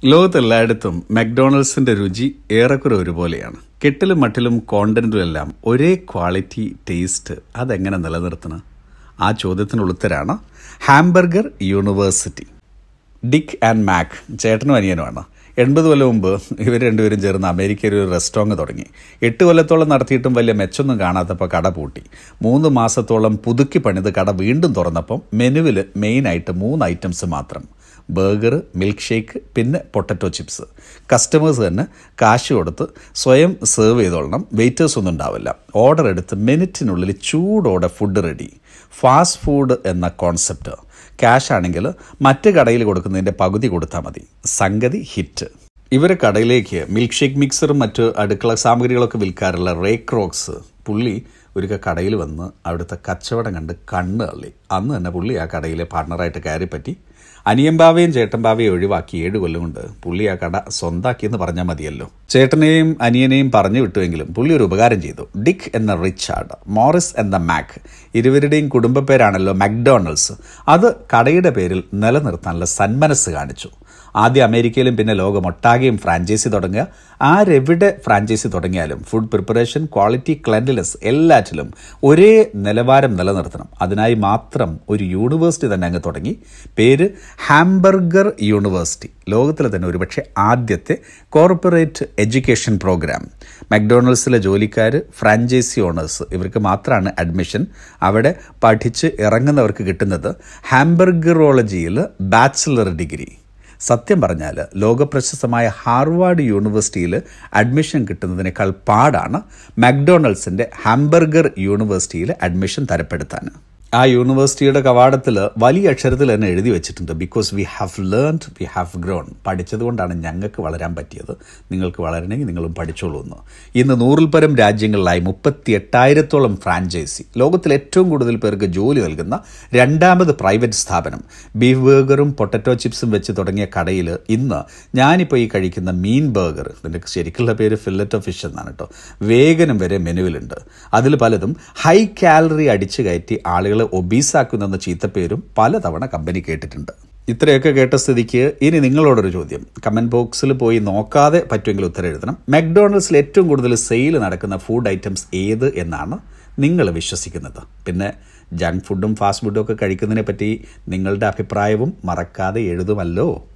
ലോകത്തെല്ലായിടത്തും മക്ഡൊണാൾഡ്സിന്റെ രുചി ഏറെക്കുറെ ഒരുപോലെയാണ് കെട്ടിലും മട്ടിലും കോണ്ടന്റും എല്ലാം ഒരേ ക്വാളിറ്റി ടേസ്റ്റ് അതെങ്ങനെ നിലനിർത്തണം ആ ചോദ്യത്തിനുള്ള ഉത്തരാണ് hamburger university Dick and Mac ചേട്ടനും അനിയനുമാണ് എൺപത് കൊല്ലം മുമ്പ് ഇവർ രണ്ടുപേരും ചേർന്ന് അമേരിക്കയിൽ ഒരു റെസ്റ്റോറൻറ്റ് തുടങ്ങി എട്ട് കൊല്ലത്തോളം നടത്തിയിട്ടും വലിയ മെച്ചൊന്നും കാണാത്തപ്പോൾ കട പൂട്ടി മൂന്ന് മാസത്തോളം പുതുക്കി പണിത് കട വീണ്ടും തുറന്നപ്പം മെനുവിൽ മെയിനായിട്ട് മൂന്ന് ഐറ്റംസ് മാത്രം ബർഗർ മിൽക്ക് ഷേക്ക് പിന്നെ പൊട്ടറ്റോ ചിപ്സ് കസ്റ്റമേഴ്സ് തന്നെ കാശ് കൊടുത്ത് സ്വയം സെർവ് ചെയ്തോളണം വെയിറ്റേഴ്സ് ഒന്നും ഉണ്ടാവില്ല ഓർഡർ എടുത്ത് മിനിറ്റിനുള്ളിൽ ചൂടോടെ ഫുഡ് റെഡി ഫാസ്റ്റ് ഫുഡ് എന്ന കോൺസെപ്റ്റ് ക്യാഷ് ആണെങ്കിൽ മറ്റ് കടയിൽ കൊടുക്കുന്നതിൻ്റെ പകുതി കൊടുത്താൽ മതി സംഗതി ഹിറ്റ് ഇവരെ കടയിലേക്ക് മിൽക്ക് ഷേക്ക് മിക്സറും മറ്റ് അടുക്കള സാമഗ്രികളൊക്കെ വിൽക്കാറുള്ള റേക്രോക്സ് പുള്ളി ഒരിക്കൽ കടയിൽ വന്ന് അവിടുത്തെ കച്ചവടം കണ്ട് കണ്ണ് തള്ളി അന്ന് തന്നെ പുള്ളി ആ കടയിലെ പാർട്ണറായിട്ട് കയറി പറ്റി അനിയമ്പാവയും ചേട്ടൻപാവയും ഒഴിവാക്കി ഏഴ് കൊല്ലം കൊണ്ട് പുള്ളി ആ കട സ്വന്താക്കിയെന്ന് പറഞ്ഞാൽ മതിയല്ലോ ചേട്ടനെയും അനിയനെയും പറഞ്ഞു വിട്ടുവെങ്കിലും പുള്ളി ഒരു ഉപകാരം ചെയ്തു ഡിക്ക് എന്ന റിച്ചാർഡ് മോറിസ് എന്ന മാക് ഇരുവരുടെയും കുടുംബ പേരാണല്ലോ മക്ഡൊണാൾഡ്സ് അത് കടയുടെ പേരിൽ നിലനിർത്താനുള്ള സന്മനസ് കാണിച്ചു ആദ്യം അമേരിക്കയിലും പിന്നെ ലോകമൊട്ടാകെയും ഫ്രാഞ്ചൈസി തുടങ്ങുക ആരെവിടെ ഫ്രാഞ്ചൈസി തുടങ്ങിയാലും ഫുഡ് പ്രിപ്പറേഷൻ ക്വാളിറ്റി ക്ലെൻഡിനെസ് എല്ലാറ്റിലും ഒരേ നിലവാരം നിലനിർത്തണം അതിനായി മാത്രം ഒരു യൂണിവേഴ്സിറ്റി തന്നെ അങ്ങ് തുടങ്ങി പേര് ഹാംബർഗർ യൂണിവേഴ്സിറ്റി ലോകത്തിലെ തന്നെ ഒരുപക്ഷെ ആദ്യത്തെ കോർപ്പറേറ്റ് എഡ്യൂക്കേഷൻ പ്രോഗ്രാം മക്ഡൊണാൾഡ്സിലെ ജോലിക്കാർ ഫ്രാഞ്ചൈസി ഓണേഴ്സ് ഇവർക്ക് മാത്രമാണ് അഡ്മിഷൻ അവിടെ പഠിച്ച് ഇറങ്ങുന്നവർക്ക് കിട്ടുന്നത് ഹാംബർഗറോളജിയിൽ ബാച്ചിലർ ഡിഗ്രി സത്യം പറഞ്ഞാൽ ലോകപ്രശസ്തമായ ഹാർവാർഡ് യൂണിവേഴ്സിറ്റിയിൽ അഡ്മിഷൻ കിട്ടുന്നതിനേക്കാൾ പാടാണ് മക്ഡൊണാൾഡ്സിൻ്റെ ഹാംബർഗർ യൂണിവേഴ്സിറ്റിയിൽ അഡ്മിഷൻ തരപ്പെടുത്താൻ ആ യൂണിവേഴ്സിറ്റിയുടെ കവാടത്തിൽ വലിയ അക്ഷരത്തിൽ തന്നെ എഴുതി വെച്ചിട്ടുണ്ട് because we have learned we have grown പഠിച്ചതുകൊണ്ടാണ് ഞങ്ങൾക്ക് വളരാൻ പറ്റിയത് നിങ്ങൾക്ക് വളരണമെങ്കിൽ നിങ്ങളും പഠിച്ചോളൂ എന്ന് ഇന്ന് നൂറിൽ പരം രാജ്യങ്ങളിലായി മുപ്പത്തി എട്ടായിരത്തോളം ഫ്രാഞ്ചൈസി ലോകത്തിൽ ഏറ്റവും കൂടുതൽ പേർക്ക് ജോലി നൽകുന്ന രണ്ടാമത് പ്രൈവറ്റ് സ്ഥാപനം ബീഫ് ബർഗറും പൊട്ടറ്റോ ചിപ്സും വെച്ച് തുടങ്ങിയ കടയിൽ ഇന്ന് ഞാനിപ്പോൾ ഈ കഴിക്കുന്ന മീൻ ബർഗർ ഇതിൻ്റെ ശരിക്കുള്ള പേര് ഫില്ലറ്റ് ഓഫ് ഫിഷ് എന്നാണ് കേട്ടോ വേഗനും വരെ മെനുവിലുണ്ട് അതിൽ പലതും ഹൈ കാലറി അടിച്ചു കയറ്റി ആളുകളെ ഒബീസാക്കുന്നെന്ന ചീത്തപ്പേരും പലതവണ കമ്പനി കേട്ടിട്ടുണ്ട് ഇത്രയൊക്കെ കേട്ട സ്ഥിതിക്ക് ഇനി നിങ്ങളോടൊരു ചോദ്യം കമൻറ്റ് ബോക്സിൽ പോയി നോക്കാതെ പറ്റുമെങ്കിൽ ഉത്തരം എഴുതണം മക്ഡൊണാൾഡ്സിൽ ഏറ്റവും കൂടുതൽ സെയിൽ നടക്കുന്ന ഫുഡ് ഐറ്റംസ് ഏത് എന്നാണ് നിങ്ങൾ വിശ്വസിക്കുന്നത് പിന്നെ ജങ്ക് ഫുഡും ഫാസ്റ്റ് ഫുഡും ഒക്കെ കഴിക്കുന്നതിനെ പറ്റി നിങ്ങളുടെ അഭിപ്രായവും മറക്കാതെ എഴുതുമല്ലോ